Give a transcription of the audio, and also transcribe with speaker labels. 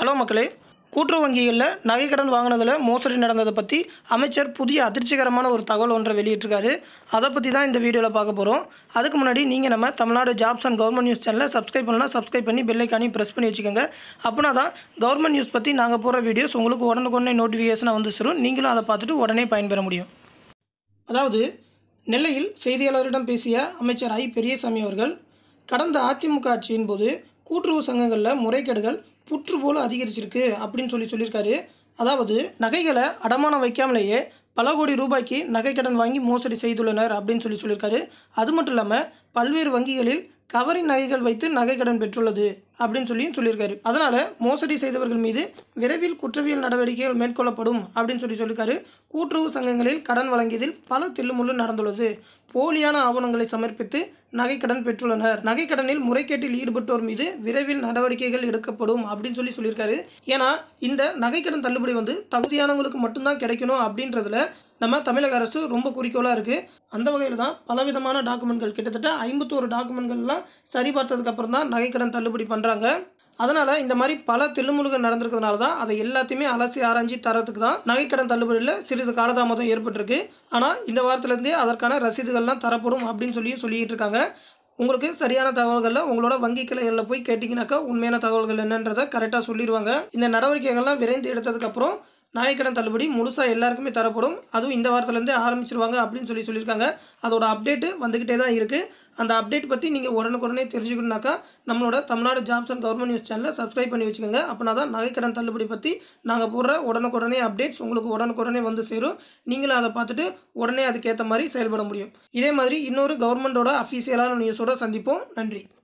Speaker 1: hello மக்களே கூட்டுறவு வங்கிகளில் நகை கடன் வாங்கினதில் மோசடி நடந்ததை பற்றி அமைச்சர் புதிய அதிர்ச்சிகரமான ஒரு தகவல் ஒன்றை வெளியிட்டிருக்காரு அதை பற்றி தான் இந்த வீடியோவில் பார்க்க போகிறோம் அதுக்கு முன்னாடி நீங்கள் நம்ம Tamil Nadu jobs and government news சேனலை சப்ஸ்கிரைப் பண்ணலாம் சப்ஸ்கிரைப் பண்ணி பெல்லைக்கானையும் ப்ரெஸ் பண்ணி வச்சுக்கோங்க அப்படின்னா தான் கவர்மெண்ட் நியூஸ் பற்றி நாங்கள் போடுற வீடியோஸ் உங்களுக்கு உடனுக்குடனே நோட்டிஃபிகேஷனாக வந்து சேரும் நீங்களும் அதை பார்த்துட்டு உடனே பயன்பெற முடியும் அதாவது நெல்லையில் செய்தியாளரிடம் பேசிய அமைச்சர் ஐ பெரியசாமி அவர்கள் கடந்த அதிமுக ஆட்சியின் போது கூட்டுறவு சங்கங்களில் முறைகேடுகள் புற்று போல அதிகரிச்சிருக்கு அப்படின்னு சொல்லி சொல்லியிருக்காரு அதாவது நகைகளை அடமானம் வைக்காமலேயே பல கோடி ரூபாய்க்கு நகைக்கடன் வாங்கி மோசடி செய்துள்ளனர் அப்படின்னு சொல்லி சொல்லியிருக்காரு அது மட்டும் இல்லாமல் பல்வேறு வங்கிகளில் கவரிங் நகைகள் வைத்து நகைக்கடன் பெற்றுள்ளது அப்படின்னு சொல்லியும் சொல்லியிருக்காரு அதனால் மோசடி செய்தவர்கள் மீது விரைவில் குற்றவியல் நடவடிக்கைகள் மேற்கொள்ளப்படும் அப்படின்னு சொல்லி சொல்லியிருக்காரு கூட்டுறவு சங்கங்களில் கடன் வழங்கியதில் பல தில்லுமுள்ளு நடந்துள்ளது போலியான ஆவணங்களை சமர்ப்பித்து நகைக்கடன் பெற்றுள்ளனர் நகைக்கடனில் முறைகேட்டில் ஈடுபட்டோர் மீது விரைவில் நடவடிக்கைகள் எடுக்கப்படும் அப்படின்னு சொல்லி சொல்லியிருக்காரு ஏன்னா இந்த நகைக்கடன் தள்ளுபடி வந்து தகுதியானவங்களுக்கு மட்டும்தான் கிடைக்கணும் அப்படின்றதுல நம்ம தமிழக அரசு ரொம்ப குறிக்கோளாக இருக்குது அந்த வகையில் தான் பலவிதமான டாக்குமெண்ட்கள் கிட்டத்தட்ட ஐம்பத்தோரு டாக்குமெண்ட்கள்லாம் சரி பார்த்ததுக்கப்புறம் தான் நகைக்கடன் தள்ளுபடி பண்ணுறாங்க அதனால் இந்த மாதிரி பல தில்லுமுழுகள் நடந்திருக்கிறதுனால தான் அதை எல்லாத்தையுமே அலசி ஆராய்ச்சி தரத்துக்கு தான் நகைக்கடன் தள்ளுபடியில் சிறிது காலதாமதம் ஏற்பட்டிருக்கு ஆனால் இந்த வாரத்திலேருந்தே அதற்கான ரசீதுகள்லாம் தரப்படும் அப்படின்னு சொல்லி சொல்லிட்டு இருக்காங்க உங்களுக்கு சரியான தகவல்களில் உங்களோட வங்கி கிளைகளில் போய் கேட்டிங்கனாக்கா உண்மையான தகவல்கள் என்னன்றதை கரெக்டாக சொல்லிடுவாங்க இந்த நடவடிக்கைகள்லாம் விரைந்து எடுத்ததுக்கப்புறம் நகைக்கடன் தள்ளுபடி முழுசாக எல்லாருக்குமே தரப்படும் அதுவும் இந்த வாரத்துலேருந்தே ஆரம்பிச்சிருவாங்க அப்படின்னு சொல்லி சொல்லியிருக்காங்க அதோட அப்டேட்டு வந்துக்கிட்டே தான் இருக்குது அந்த அப்டேட் பற்றி நீங்கள் உடனுக்குடனே தெரிஞ்சுக்கணுனாக்கா நம்மளோட Tamil Nadu jobs and government news சேனலை சப்ஸ்கிரைப் பண்ணி வச்சுக்கோங்க அப்படின்னா தான் நகைக்கடன் தள்ளுபடி பற்றி நாங்கள் போடுற உடனுக்குடனே அப்டேட்ஸ் உங்களுக்கு உடனுக்குடனே வந்து சேரும் நீங்களும் அதை பார்த்துட்டு உடனே அதுக்கேற்ற மாதிரி செயல்பட முடியும் இதே மாதிரி இன்னொரு கவர்மெண்ட்டோட அஃபீஷியலான நியூஸோட சந்திப்போம் நன்றி